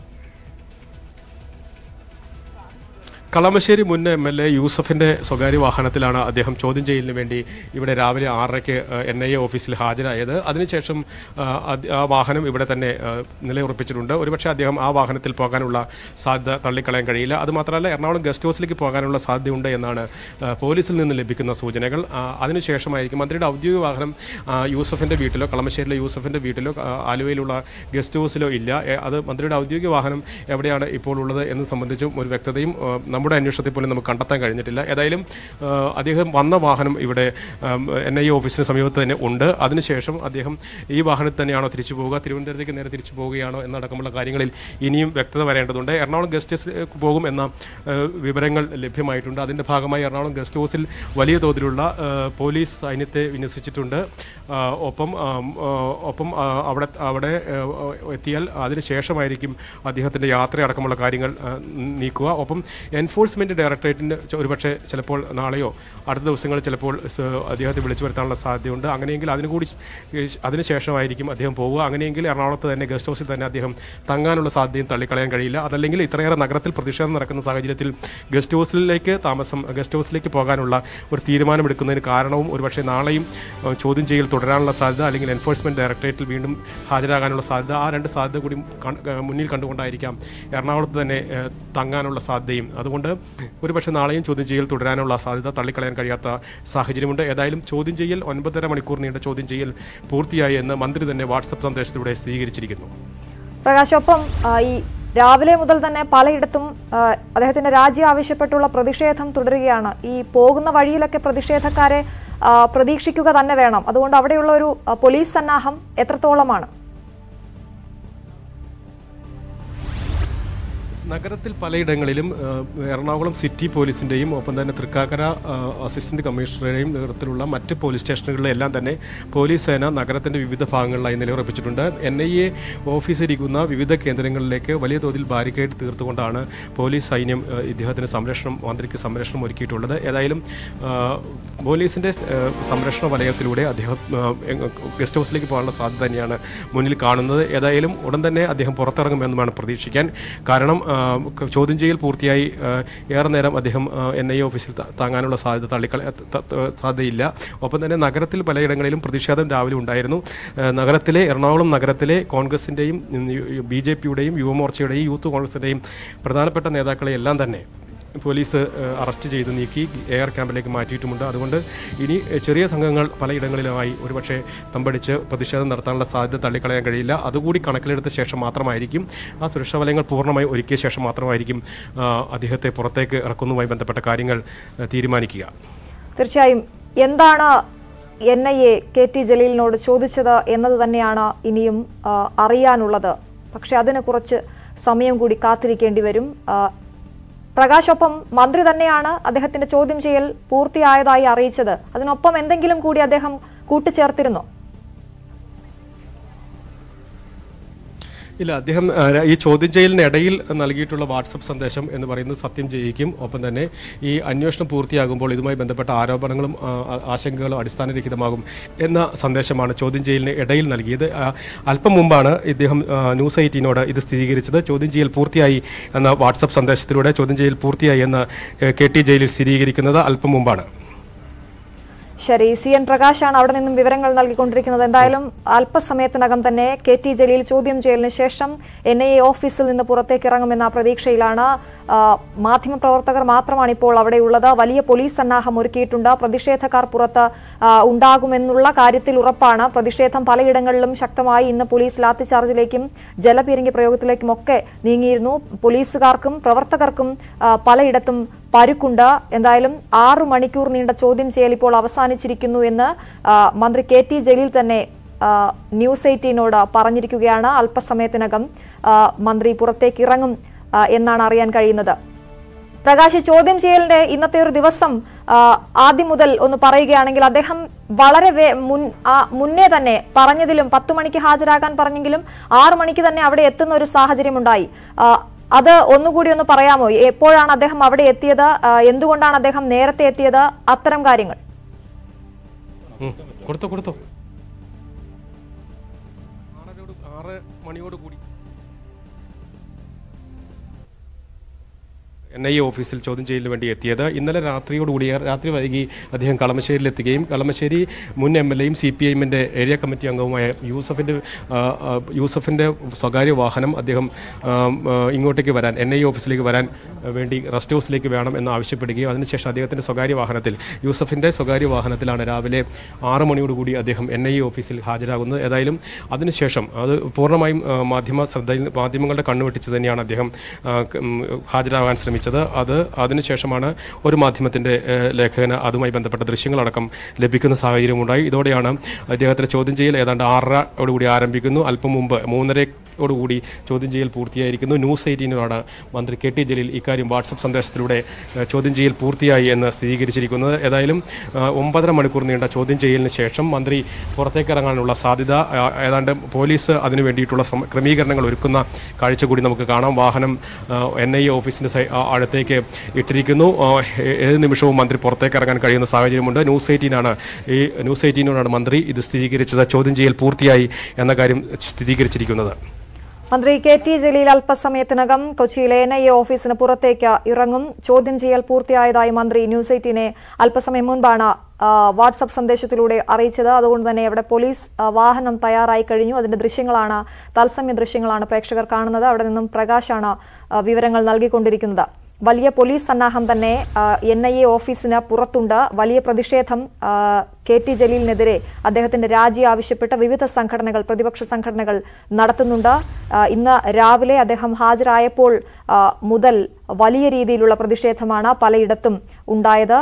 കളമശ്ശേരി മുൻ എം എൽ എ യൂസഫിന്റെ സ്വകാര്യ വാഹനത്തിലാണ് അദ്ദേഹം ചോദ്യം ചെയ്യലിന് വേണ്ടി ഇവിടെ രാവിലെ ആറരയ്ക്ക് എൻ ഐ എ ഓഫീസിൽ ഹാജരായത് അതിനുശേഷം ആ, അത് ആ വാഹനം ഇവിടെ തന്നെ ആ, നിലയുറപ്പിച്ചിട്ടുണ്ട് ഒരുപക്ഷെ അദ്ദേഹം ആ വാഹനത്തിൽ പോകാനുള്ള സാധ്യത തള്ളിക്കളയാൻ കഴിയില്ല അതുമാത്രമല്ല എറണാകുളം ഗസ്റ്റ് ഹൗസിലേക്ക് പോകാനുള്ള സാധ്യതയുണ്ട് എന്നാണ് ആ, പോലീസിൽ നിന്ന് ലഭിക്കുന്ന സൂചനകൾ ആ, അതിനുശേഷമായിരിക്കും മന്ത്രിയുടെ ഔദ്യോഗിക വാഹനം ആ, യൂസഫിന്റെ വീട്ടിലോ കളമശ്ശേരിയിലെ യൂസഫിന്റെ വീട്ടിലോ ആ, ആലുവയിലുള്ള ഗസ്റ്റ് ഹൗസിലോ ഇല്ല എ, അത് മന്ത്രിയുടെ ഔദ്യോഗിക വാഹനം എവിടെയാണ് ഇപ്പോൾ ഉള്ളത് എന്ന് സംബന്ധിച്ചും ഒരു വ്യക്തതയും ആ, നമ്മുടെ അന്വേഷണത്തിൽ പോലും നമുക്ക് കണ്ടെത്താൻ കഴിഞ്ഞിട്ടില്ല ഏതായാലും ആ, അദ്ദേഹം വന്ന വാഹനം ഇവിടെ എൻ ഐ എ ഓഫീസിന് സമീപത്ത് തന്നെ ഉണ്ട് അതിനുശേഷം അദ്ദേഹം ഈ വാഹനത്തിൽ തന്നെയാണോ തിരിച്ചു പോവുക തിരുവനന്തപുരത്തേക്ക് നേരെ തിരിച്ചു പോവുകയാണോ എന്നടക്കമുള്ള കാര്യങ്ങളിൽ ഇനിയും വ്യക്തത വരേണ്ടതുണ്ട് എറണാകുളം ഗസ്റ്റ് ഹൗസിലേക്ക് പോകും എന്ന ആ, വിവരങ്ങൾ ലഭ്യമായിട്ടുണ്ട് അതിൻ്റെ ഭാഗമായി എറണാകുളം ഗസ്റ്റ് ഹൗസിൽ വലിയ തോതിലുള്ള ആ, പോലീസ് സൈന്യത്തെ വിന്യസിച്ചിട്ടുണ്ട് ആ, ഒപ്പം ആ, ആ, ഒപ്പം ആ, അവിടെ അവിടെ ആ, എത്തിയാൽ അതിനുശേഷമായിരിക്കും അദ്ദേഹത്തിൻ്റെ യാത്രയടക്കമുള്ള കാര്യങ്ങൾ ആ, നീക്കുക ഒപ്പം എൻഫോഴ്സ്മെൻറ്റ് ഡയറക്ടറേറ്റിൻ്റെ ഒരുപക്ഷെ ചിലപ്പോൾ നാളെയോ അടുത്ത ദിവസങ്ങളിൽ ചിലപ്പോൾ സ് അദ്ദേഹത്തെ വിളിച്ചു വരുത്താനുള്ള സാധ്യതയുണ്ട് അങ്ങനെയെങ്കിൽ അതിനു കൂടി ശ്- അതിനുശേഷമായിരിക്കും അദ്ദേഹം പോവുക അങ്ങനെയെങ്കിൽ എറണാകുളത്ത് തന്നെ ഗസ്റ്റ് ഹൗസിൽ തന്നെ അദ്ദേഹം തങ്ങാനുള്ള സാധ്യതയും തള്ളിക്കളയാൻ കഴിയില്ല അതല്ലെങ്കിൽ ഇത്രയേറെ നഗരത്തിൽ പ്രതിഷേധം നടക്കുന്ന സാഹചര്യത്തിൽ ഗസ്റ്റ് ഹൗസിലേക്ക് താമസം ഗസ്റ്റ് ഹൗസിലേക്ക് പോകാനുള്ള ഒരു തീരുമാനമെടുക്കുന്നതിന് കാരണവും ഒരുപക്ഷെ നാളെയും ഏഹ്, ചോദ്യം ചെയ്യൽ തുടരാനുള്ള സാധ്യത അല്ലെങ്കിൽ എൻഫോഴ്സ്മെന്റ് ഡയറക്ടറേറ്റിൽ വീണ്ടും ഹാജരാകാനുള്ള സാധ്യത ആ രണ്ട് സാധ്യത കൂടി കൺ- ഏഹ്, മുന്നിൽ കണ്ടുകൊണ്ടായിരിക്കാം എറണാകുളത്ത് തന്നെ ഏഹ്, തങ്ങാനുള്ള സാധ്യതയും അതുകൊണ്ട് ഒരുപക്ഷെ നാളെയും ചോദ്യം ചെയ്യൽ തുടരാനുള്ള സാധ്യത തള്ളിക്കളയാൻ കഴിയാത്ത സാഹചര്യമുണ്ട് ഏതായാലും ചോദ്യം ചെയ്യൽ ഒൻപതര മണിക്കൂർ നീണ്ട ചോദ്യം ചെയ്യൽ പൂർത്തിയായി എന്ന് മന്ത്രി തന്നെ വാട്സപ്പ് സന്ദേശത്തിലൂടെ സ്ഥിരീകരിച്ചിരിക്കുന്നു പ്രകാശ് ഒപ്പം ആ, ഈ രാവിലെ മുതൽ തന്നെ പലയിടത്തും ആ, അദ്ദേഹത്തിന്റെ രാജി ആവശ്യപ്പെട്ടുള്ള പ്രതിഷേധം തുടരുകയാണ് ഈ പോകുന്ന വഴിയിലൊക്കെ പ്രതിഷേധക്കാരെ ആ, പ്രതീക്ഷിക്കുക തന്നെ വേണം അതുകൊണ്ട് അവിടെയുള്ള ഒരു ആ, പോലീസ് സന്നാഹം എത്രത്തോളമാണ് നഗരത്തിൽ പലയിടങ്ങളിലും ആ, എറണാകുളം സിറ്റി പോലീസിൻ്റെയും ഒപ്പം തന്നെ തൃക്കാക്കര ആ, അസിസ്റ്റന്റ് കമ്മീഷണറുടെയും നേതൃത്വത്തിലുള്ള മറ്റ് പോലീസ് സ്റ്റേഷനുകളിലെല്ലാം തന്നെ പോലീസ് സേന നഗരത്തിൻ്റെ വിവിധ ഭാഗങ്ങളിലായി നിലയുറപ്പിച്ചിട്ടുണ്ട് എൻ ഐ എ ഓഫീസിരിക്കുന്ന വിവിധ കേന്ദ്രങ്ങളിലേക്ക് വലിയ തോതിൽ ബാരിക്കേഡ് തീർത്തുകൊണ്ടാണ് പോലീസ് സൈന്യം ആ, ഇദ്ദേഹത്തിന് സംരക്ഷണം മന്ത്രിക്ക് സംരക്ഷണം ഒരുക്കിയിട്ടുള്ളത് ഏതായാലും ആ, പോലീസിൻ്റെ ആ, സംരക്ഷണ വലയത്തിലൂടെ അദ്ദേഹം ആ, എങ് ഗസ്റ്റ് ഹൗസിലേക്ക് പോകാനുള്ള സാധ്യത തന്നെയാണ് മുന്നിൽ കാണുന്നത് ഏതായാലും ഉടൻ തന്നെ അദ്ദേഹം പുറത്തിറങ്ങുമെന്ന് വേണം പ്രതീക്ഷിക്കാൻ കാരണം ആ, ആ, ക- ചോദ്യം ചെയ്യൽ പൂർത്തിയായി ആ, ഏറെ നേരം അദ്ദേഹം എൻ ഐ എ ഓഫീസിൽ ത- താങ്ങാനുള്ള സാധ്യത തള്ളിക്കള ത- ത- സാധ്യതയില്ല ഒപ്പം തന്നെ നഗരത്തിൽ പലയിടങ്ങളിലും പ്രതിഷേധം രാവിലെ ഉണ്ടായിരുന്നു ആ, നഗരത്തിലെ എറണാകുളം നഗരത്തിലെ കോൺഗ്രസിൻ്റെയും ബി ജെ പിയുടെയും യുവമോർച്ചയുടെയും യൂത്ത് കോൺഗ്രസിൻ്റെയും പ്രധാനപ്പെട്ട നേതാക്കളെ എല്ലാം തന്നെ പോലീസ് ഏഹ്, അറസ്റ്റ് ചെയ്ത് നീക്കി എയർ ക്യാമ്പിലേക്ക് മാറ്റിയിട്ടുമുണ്ട് അതുകൊണ്ട് ഇനി ഏഹ്, ചെറിയ സംഘങ്ങൾ പലയിടങ്ങളിലുമായി ഒരുപക്ഷെ തമ്പടിച്ച് പ്രതിഷേധം നടത്താനുള്ള സാധ്യത തള്ളിക്കളയാൻ കഴിയില്ല അതുകൂടി കണക്കിലെടുത്ത ശേഷം മാത്രമായിരിക്കും ആ സുരക്ഷാ വലയങ്ങൾ പൂർണ്ണമായി ഒരുക്കിയ ശേഷം മാത്രമായിരിക്കും ആ, അദ്ദേഹത്തെ പുറത്തേക്ക് ഇറക്കുന്നതുമായി ബന്ധപ്പെട്ട കാര്യങ്ങൾ ഏഹ്, തീരുമാനിക്കുക തീർച്ചയായും എന്താണ് N I A K T ജലീലിനോട് ചോദിച്ചത് എന്നത് തന്നെയാണ് ഇനിയും ആ, അറിയാനുള്ളത് പക്ഷെ അതിന് കുറച്ച് സമയം കൂടി കാത്തിരിക്കേണ്ടി വരും ആ, പ്രകാശൊപ്പം മന്ത്രി തന്നെയാണ് അദ്ദേഹത്തിന്റെ ചോദ്യം ചെയ്യൽ പൂർത്തിയായതായി അറിയിച്ചത് അതിനൊപ്പം എന്തെങ്കിലും കൂടി അദ്ദേഹം കൂട്ടിച്ചേർത്തിരുന്നോ ഇല്ല അദ്ദേഹം ആ, ഈ ചോദ്യം ചെയ്യലിനിടയിൽ നൽകിയിട്ടുള്ള വാട്സപ്പ് സന്ദേശം എന്ന് പറയുന്നത് സത്യം ചെയ്യിക്കും ഒപ്പം തന്നെ ഈ അന്വേഷണം പൂർത്തിയാകുമ്പോൾ ഇതുമായി ബന്ധപ്പെട്ട ആരോപണങ്ങളും ആ, ആ- ആശങ്കകളും അടിസ്ഥാനരഹിതമാകും എന്ന സന്ദേശമാണ് ചോദ്യം ചെയ്യലിന് ഇടയിൽ നൽകിയത് ആ, അല്പം മുമ്പാണ് ഇദ്ദേഹം ആ, ന്യൂസ് എയ്റ്റീനോട് ഇത് സ്ഥിരീകരിച്ചത് ചോദ്യം ചെയ്യൽ പൂർത്തിയായി എന്ന വാട്സപ്പ് സന്ദേശത്തിലൂടെ ചോദ്യം ചെയ്യൽ പൂർത്തിയായി എന്ന് ഏ, കെ ടി ജയിലിൽ സ്ഥിരീകരിക്കുന്നത് അല്പം മുമ്പാണ് ശരി സി എൻ പ്രകാശാണ് അവിടെ നിന്നും വിവരങ്ങൾ നൽകിക്കൊണ്ടിരിക്കുന്നത് എന്തായാലും അല്പസമയത്തിനകം തന്നെ കെ ടി ജലീൽ ചോദ്യം ചെയ്യലിന് ശേഷം എൻ ഐ എ ഓഫീസിൽ നിന്ന് പുറത്തേക്ക് ഇറങ്ങുമെന്ന പ്രതീക്ഷയിലാണ് ആ, മാധ്യമപ്രവർത്തകർ മാത്രമാണ് ഇപ്പോൾ അവിടെയുള്ളത് വലിയ പോലീസ് സന്നാഹം ഒരുക്കിയിട്ടുണ്ട് പ്രതിഷേധക്കാർ പുറത്ത് ആ, ഉണ്ടാകുമെന്നുള്ള കാര്യത്തിൽ ഉറപ്പാണ് പ്രതിഷേധം പലയിടങ്ങളിലും ശക്തമായി ഇന്ന് പോലീസ് ലാത്തിചാർജിലേക്കും ജലപീരങ്കി പ്രയോഗത്തിലേക്കും ഒക്കെ നീങ്ങിയിരുന്നു പോലീസുകാർക്കും പ്രവർത്തകർക്കും ആ, പലയിടത്തും പരുക്കുണ്ട് എന്തായാലും ആറു മണിക്കൂർ നീണ്ട ചോദ്യം ചെയ്യൽ ഇപ്പോൾ അവസാനിച്ചിരിക്കുന്നു എന്ന് ആ, മന്ത്രി കെ ടി ജലീൽ തന്നെ ആ, ന്യൂസ് എയ്റ്റീനോട് പറഞ്ഞിരിക്കുകയാണ് അല്പസമയത്തിനകം ആ, മന്ത്രി പുറത്തേക്ക് ഇറങ്ങും ആ, എന്നാണ് അറിയാൻ കഴിയുന്നത് പ്രകാശ് ചോദ്യം ചെയ്യലിന്റെ ഇന്നത്തെ ഒരു ദിവസം ആ, ആദ്യം മുതൽ ഒന്ന് പറയുകയാണെങ്കിൽ അദ്ദേഹം വളരെ വേ- മുൻ ആ, മുന്നേ തന്നെ പറഞ്ഞതിലും പത്ത് മണിക്ക് ഹാജരാകാൻ പറഞ്ഞെങ്കിലും ആറു മണിക്ക് തന്നെ അവിടെ എത്തുന്ന ഒരു സാഹചര്യമുണ്ടായി ആ, അത് ഒന്നുകൂടി ഒന്ന് പറയാമോ എപ്പോഴാണ് അദ്ദേഹം അവിടെ എത്തിയത് ആ, എന്തുകൊണ്ടാണ് അദ്ദേഹം നേരത്തെ എത്തിയത് അത്തരം കാര്യങ്ങൾ ഉം. കൊടുത്തോ കൊടുത്തോ ആറരയോട് ആറ് മണിയോട് കൂടി എൻ ഐ എ ഓഫീസിൽ ചോദ്യം ചെയ്യലിന് വേണ്ടി എത്തിയത് ഇന്നലെ രാത്രിയോടുകൂടി രാത്രി വൈകി അദ്ദേഹം കളമശ്ശേരിയിൽ എത്തുകയും കളമശ്ശേരി മുൻ എം എൽ എയും സി പി ഐഎമ്മിൻ്റെ ഏരിയ കമ്മിറ്റി അംഗവുമായ യൂസഫിൻ്റെ ആ, ആ, യൂസഫിൻ്റെ സ്വകാര്യ വാഹനം അദ്ദേഹം ആ, ആ, ഇങ്ങോട്ടേക്ക് വരാൻ എൻ ഐ എ ഓഫീസിലേക്ക് വരാൻ വേണ്ടി റെസ്റ്റ് ഹൗസിലേക്ക് വേണം എന്ന് ആവശ്യപ്പെടുകയും അതിനുശേഷം അദ്ദേഹത്തിൻ്റെ സ്വകാര്യ വാഹനത്തിൽ യൂസഫിൻ്റെ സ്വകാര്യ വാഹനത്തിലാണ് രാവിലെ ആറ് മണിയോടുകൂടി അദ്ദേഹം എൻ ഐ എ ഓഫീസിൽ ഹാജരാകുന്നത് ഏതായാലും അതിനുശേഷം അത് പൂർണ്ണമായും ആ, മാധ്യമ ശ്രദ്ധയിൽ മാധ്യമങ്ങളുടെ കണ്ണുവെട്ടിച്ച് തന്നെയാണ് അദ്ദേഹം ആ, ക- ഉം, ഹാജരാകാൻ ശ്രമിച്ചത് അത് അതിനുശേഷമാണ് ഒരു മാധ്യമത്തിൻ്റെ ഏഹ്, ലേഖകന് അതുമായി ബന്ധപ്പെട്ട ദൃശ്യങ്ങളടക്കം ലഭിക്കുന്ന സാഹചര്യമുണ്ടായി ഇതോടെയാണ് അദ്ദേഹത്തിൻ്റെ ചോദ്യം ചെയ്യൽ ഏതാണ്ട് ആറരയോടുകൂടി ആരംഭിക്കുന്നു അല്പം മുമ്പ് മൂന്നരയോടുകൂടി ചോദ്യം ചെയ്യൽ പൂർത്തിയായിരിക്കുന്നു ന്യൂസ് എയ്റ്റീനോടാണ് മന്ത്രി കെ ടി ജലീൽ ഇക്കാര്യം വാട്സപ്പ് സന്ദേശത്തിലൂടെ ഏഹ്, ചോദ്യം ചെയ്യൽ പൂർത്തിയായി എന്ന് സ്ഥിരീകരിച്ചിരിക്കുന്നത് ഏതായാലും ആ, ഒമ്പതര മണിക്കൂർ നീണ്ട ചോദ്യം ചെയ്യലിന് ശേഷം മന്ത്രി പുറത്തേക്ക് ഇറങ്ങാനുള്ള സാധ്യത ആ, ഏതാണ്ട് പോലീസ് അതിനു വേണ്ടിയിട്ടുള്ള ശ്രമ- ക്രമീകരണങ്ങൾ ഒരുക്കുന്ന കാഴ്ച കൂടി നമുക്ക് കാണാം വാഹനം എൻ ഐ എ ഓഫീസിന്റെ സൈ- ആ, അടുത്തേക്ക് ഇട്ടിരിക്കുന്നു ആ, ഏ- ഏത് നിമിഷവും മന്ത്രി പുറത്തേക്ക് ഇറങ്ങാൻ കഴിയുന്ന സാഹചര്യമുണ്ട് ന്യൂസ് എയ്റ്റീനാണ് ഈ ന്യൂസ് എയ്റ്റീനോടാണ് മന്ത്രി ഇത് സ്ഥിരീകരിച്ചത് ചോദ്യം ചെയ്യൽ പൂർത്തിയായി എന്ന കാര്യം സ്ഥിരീകരിച്ചിരിക്കുന്നത് മന്ത്രി കെ ടി ജലീൽ അല്പസമയത്തിനകം കൊച്ചിയിലെ എൻ ഐ എ ഓഫീസിന് പുറത്തേക്ക് ഇറങ്ങും ചോദ്യം ചെയ്യൽ പൂർത്തിയായതായി മന്ത്രി ന്യൂസ് എയ്റ്റീനെ അല്പസമയം മുൻപാണ് ആ, വാട്സപ്പ് സന്ദേശത്തിലൂടെ അറിയിച്ചത് അതുകൊണ്ട് തന്നെ അവിടെ പോലീസ് ആ, വാഹനം തയ്യാറായി കഴിഞ്ഞു അതിന്റെ ദൃശ്യങ്ങളാണ് തത്സമയ ദൃശ്യങ്ങളാണ് പ്രേക്ഷകർ കാണുന്നത് അവിടെ നിന്നും പ്രകാശാണ് ആ, വിവരങ്ങൾ നൽകിക്കൊണ്ടിരിക്കുന്നത് വലിയ പോലീസ് സന്നാഹം തന്നെ എൻ ഐ എ ഓഫീസിന് പുറത്തുണ്ട് വലിയ പ്രതിഷേധം ആ, കെ ടി ജലീലിനെതിരെ അദ്ദേഹത്തിന്റെ രാജി ആവശ്യപ്പെട്ട് വിവിധ സംഘടനകൾ പ്രതിപക്ഷ സംഘടനകൾ നടത്തുന്നുണ്ട് ആ, ഇന്ന് രാവിലെ അദ്ദേഹം ഹാജരായപ്പോൾ ആ, മുതൽ വലിയ രീതിയിലുള്ള പ്രതിഷേധമാണ് പലയിടത്തും ഉണ്ടായത്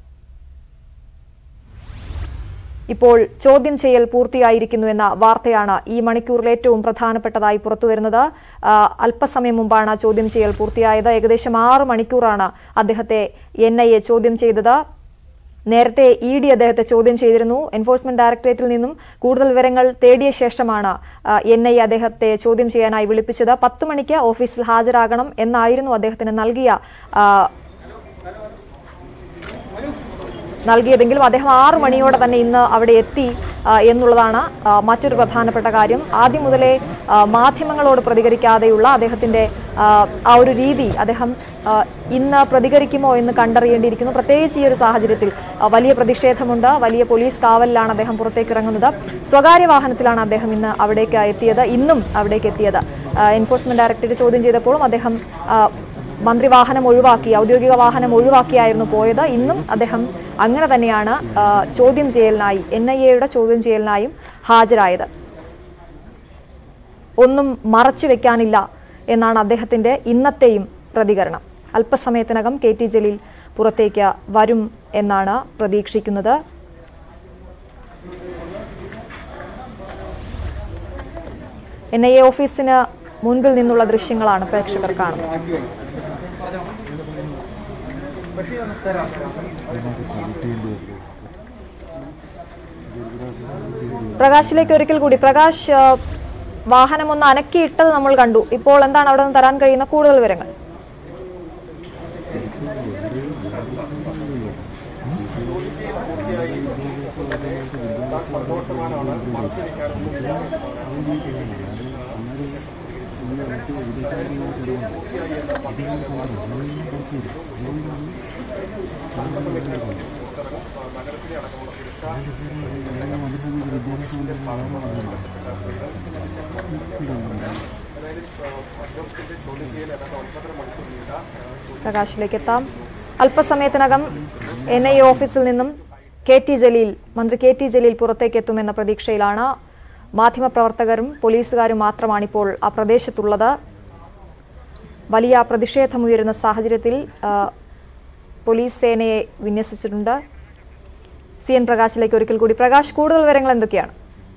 ഇപ്പോൾ ചോദ്യം ചെയ്യൽ പൂർത്തിയായിരിക്കുന്നു എന്ന വാർത്തയാണ് ഈ മണിക്കൂറിൽ ഏറ്റവും പ്രധാനപ്പെട്ടതായി പുറത്തുവരുന്നത് ആ, അല്പസമയം മുമ്പാണ് ചോദ്യം ചെയ്യൽ പൂർത്തിയായത് ഏകദേശം ആറ് മണിക്കൂറാണ് അദ്ദേഹത്തെ എൻ ഐ എ ചോദ്യം ചെയ്തത് നേരത്തെ ഇ ഡി അദ്ദേഹത്തെ ചോദ്യം ചെയ്തിരുന്നു എൻഫോഴ്സ്മെന്റ് ഡയറക്ടറേറ്റിൽ നിന്നും കൂടുതൽ വിവരങ്ങൾ തേടിയ ശേഷമാണ് എൻ ഐ അദ്ദേഹത്തെ ചോദ്യം ചെയ്യാനായി വിളിപ്പിച്ചത് പത്ത് മണിക്ക് ഓഫീസിൽ ഹാജരാകണം എന്നായിരുന്നു അദ്ദേഹത്തിന് നൽകിയ ആ, നൽകിയതെങ്കിലും അദ്ദേഹം ആറു മണിയോടെ തന്നെ ഇന്ന് അവിടെ എത്തി ആ, എന്നുള്ളതാണ് ആ, മറ്റൊരു പ്രധാനപ്പെട്ട കാര്യം ആദ്യം മുതലേ ആ, മാധ്യമങ്ങളോട് പ്രതികരിക്കാതെയുള്ള അദ്ദേഹത്തിന്റെ ആ, ആ ഒരു രീതി അദ്ദേഹം ആ, ഇന്ന് പ്രതികരിക്കുമോ എന്ന് കണ്ടറിയേണ്ടിയിരിക്കുന്നു പ്രത്യേകിച്ച് ഈ ഒരു സാഹചര്യത്തിൽ ആ, വലിയ പ്രതിഷേധമുണ്ട് വലിയ പോലീസ് കാവലിലാണ് അദ്ദേഹം പുറത്തേക്ക് ഇറങ്ങുന്നത് സ്വകാര്യ വാഹനത്തിലാണ് അദ്ദേഹം ഇന്ന് അവിടേക്ക് എത്തിയത് ഇന്നും അവിടേക്ക് എത്തിയത് ആ, എൻഫോഴ്സ്മെന്റ് ഡയറക്ടറേറ്റ് ചോദ്യം ചെയ്തപ്പോഴും അദ്ദേഹം ആ, മന്ത്രി വാഹനം ഒഴിവാക്കി ഔദ്യോഗിക വാഹനം ഒഴിവാക്കിയായിരുന്നു പോയത് ഇന്നും അദ്ദേഹം അങ്ങനെ തന്നെയാണ് ആ, ചോദ്യം ചെയ്യലിനായി എൻ ഐ എയുടെ ചോദ്യം ചെയ്യലിനായും ഹാജരായത് ഒന്നും മറച്ചു വെക്കാനില്ല എന്നാണ് അദ്ദേഹത്തിന്റെ ഇന്നത്തെയും പ്രതികരണം അല്പസമയത്തിനകം കെ ടി ജലീൽ പുറത്തേക്ക് വരും എന്നാണ് പ്രതീക്ഷിക്കുന്നത് എൻ ഐ എ ഓഫീസിന് മുൻപിൽ നിന്നുള്ള ദൃശ്യങ്ങളാണ് പ്രേക്ഷകർ കാണുന്നത് പ്രകാശിലേക്ക് ഒരിക്കൽ കൂടി പ്രകാശ് ആ, വാഹനം ഒന്ന് അനക്കിയിട്ടത് നമ്മൾ കണ്ടു ഇപ്പോൾ എന്താണ് അവിടെ നിന്ന് തരാൻ കഴിയുന്ന കൂടുതൽ വിവരങ്ങൾ പ്രകാശിലേക്ക് എത്താം അല്പസമയത്തിനകം എൻ ഐ എ ഓഫീസിൽ നിന്നും കെ ടി ജലീൽ മന്ത്രി കെ ടി ജലീൽ പുറത്തേക്ക് എത്തുമെന്ന പ്രതീക്ഷയിലാണ് മാധ്യമപ്രവർത്തകരും പോലീസുകാരും മാത്രമാണിപ്പോൾ ആ പ്രദേശത്തുള്ളത് വലിയ പ്രതിഷേധമുയരുന്ന സാഹചര്യത്തിൽ ആ, പോലീസ് സേനയെ വിന്യസിച്ചിട്ടുണ്ട് സി എൻ പ്രകാശിലേക്ക് ഒരിക്കൽ കൂടി പ്രകാശ് കൂടുതൽ വിവരങ്ങൾ എന്തൊക്കെയാണ്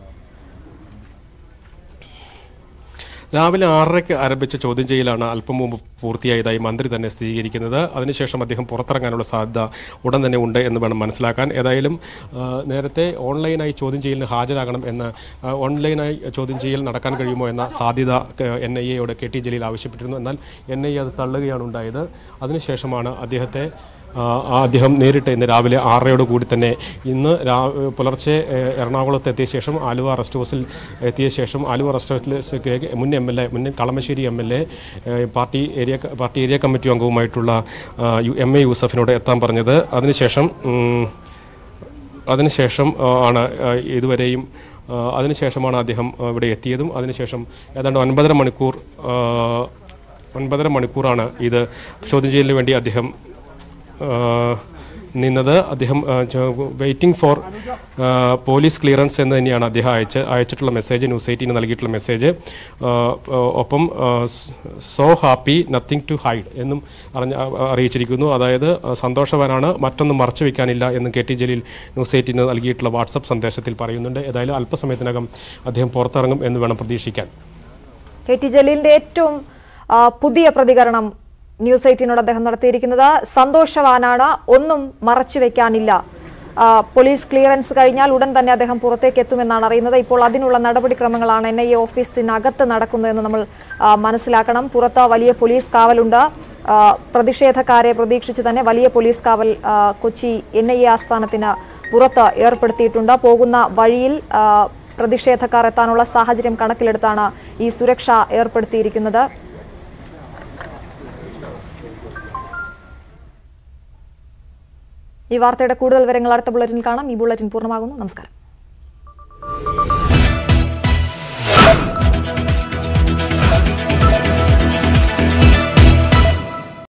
രാവിലെ ആറരയ്ക്ക് ആരംഭിച്ച ചോദ്യം ചെയ്യലാണ് അല്പം മുമ്പ് പൂർത്തിയായതായി മന്ത്രി തന്നെ സ്ഥിരീകരിക്കുന്നത് അതിനുശേഷം അദ്ദേഹം പുറത്തിറങ്ങാനുള്ള സാധ്യത ഉടൻ തന്നെ ഉണ്ട് എന്ന് വേണം മനസ്സിലാക്കാൻ ഏതായാലും ആ, നേരത്തെ ഓൺലൈനായി ചോദ്യം ചെയ്യലിന് ഹാജരാകണം എന്ന് ആ, ഓൺലൈനായി ചോദ്യം ചെയ്യൽ നടക്കാൻ കഴിയുമോ എന്ന സാധ്യത എൻ ഐ എയോട് കെ ടി ജലീൽ ആവശ്യപ്പെട്ടിരുന്നു എന്നാൽ എൻ ഐ എ അത് തള്ളുകയാണ് ഉണ്ടായത് അതിനുശേഷമാണ് അദ്ദേഹത്തെ ആ, ആ അദ്ദേഹം നേരിട്ട് ഇന്ന് രാവിലെ ആറരയോട് കൂടി തന്നെ ഇന്ന് രാ പുലർച്ചെ ഏഹ്, എറണാകുളത്ത് എത്തിയ ശേഷം ആലുവ റെസ്റ്റ് ഹൗസിൽ എത്തിയ ശേഷം ആലുവ റെസ്റ്റ് ഹൗസിലെ മുൻ എം എൽ എ മുൻ Kalamassery M L A party area party area committee അംഗവുമായിട്ടുള്ള ആ, യു- എം എ യൂസഫിനോട് എത്താൻ പറഞ്ഞത് അതിനുശേഷം ഉം, അതിനുശേഷം ആ, ആണ് ആ, ഇതുവരെയും ആ, അതിനുശേഷമാണ് അദ്ദേഹം ആ, ഇവിടെ എത്തിയതും അതിനുശേഷം ഏതാണ്ട് ഒൻപതര മണിക്കൂർ ആ, ഒൻപതര മണിക്കൂറാണ് ഇത് ചോദ്യം ചെയ്യലിന് വേണ്ടി അദ്ദേഹം ആ, നിന്നത് അദ്ദേഹം വെയിറ്റിംഗ് ഫോർ പോലീസ് ക്ലിയറൻസ് എന്ന് തന്നെയാണ് അദ്ദേഹം അയച്ച് അയച്ചിട്ടുള്ള മെസ്സേജ് ന്യൂസ് എയ്റ്റീന് നൽകിയിട്ടുള്ള മെസ്സേജ് ആ, ആ, ഒപ്പം so happy nothing to hide എന്നും അറിഞ്ഞ ആ, അറിയിച്ചിരിക്കുന്നു അതായത് ആ, സന്തോഷവാനാണ് മറ്റൊന്നും മറച്ചു വെക്കാനില്ല എന്ന് കെ ടി ജലീൽ ന്യൂസ് എയ്റ്റീന് നൽകിയിട്ടുള്ള വാട്സപ്പ് സന്ദേശത്തിൽ പറയുന്നുണ്ട് ഏതായാലും അല്പസമയത്തിനകം അദ്ദേഹം പുറത്തിറങ്ങും എന്ന് വേണം പ്രതീക്ഷിക്കാൻ കെ ടി ജലീലിന്റെ ഏറ്റവും ആ, പുതിയ പ്രതികരണം ന്യൂസ് എയ്റ്റീനോട് അദ്ദേഹം നടത്തിയിരിക്കുന്നത് സന്തോഷവാനാണ് ഒന്നും മറച്ചു വെക്കാനില്ല ആ, പോലീസ് ക്ലിയറൻസ് കഴിഞ്ഞാൽ ഉടൻ തന്നെ അദ്ദേഹം പുറത്തേക്ക് എത്തുമെന്നാണ് അറിയുന്നത് ഇപ്പോൾ അതിനുള്ള നടപടിക്രമങ്ങളാണ് എൻ ഐ എ ഓഫീസിനകത്ത് നടക്കുന്നതെന്ന് നമ്മൾ ആ, മനസ്സിലാക്കണം പുറത്ത് വലിയ പോലീസ് കാവലുണ്ട് ആ, പ്രതിഷേധക്കാരെ പ്രതീക്ഷിച്ച് തന്നെ വലിയ പോലീസ് കാവൽ ആ, കൊച്ചി എൻ ഐ എ ആസ്ഥാനത്തിന് പുറത്ത് ഏർപ്പെടുത്തിയിട്ടുണ്ട് പോകുന്ന വഴിയിൽ ആ, പ്രതിഷേധക്കാർ എത്താനുള്ള സാഹചര്യം കണക്കിലെടുത്താണ് ഈ സുരക്ഷ ഏർപ്പെടുത്തിയിരിക്കുന്നത് ഈ വാർത്തയുടെ കൂടുതൽ വിവരങ്ങൾ അടുത്ത ബുള്ളറ്റിൻ കാണാം ഈ ബുള്ളറ്റിൻ പൂർണ്ണമാകുന്നു നമസ്കാരം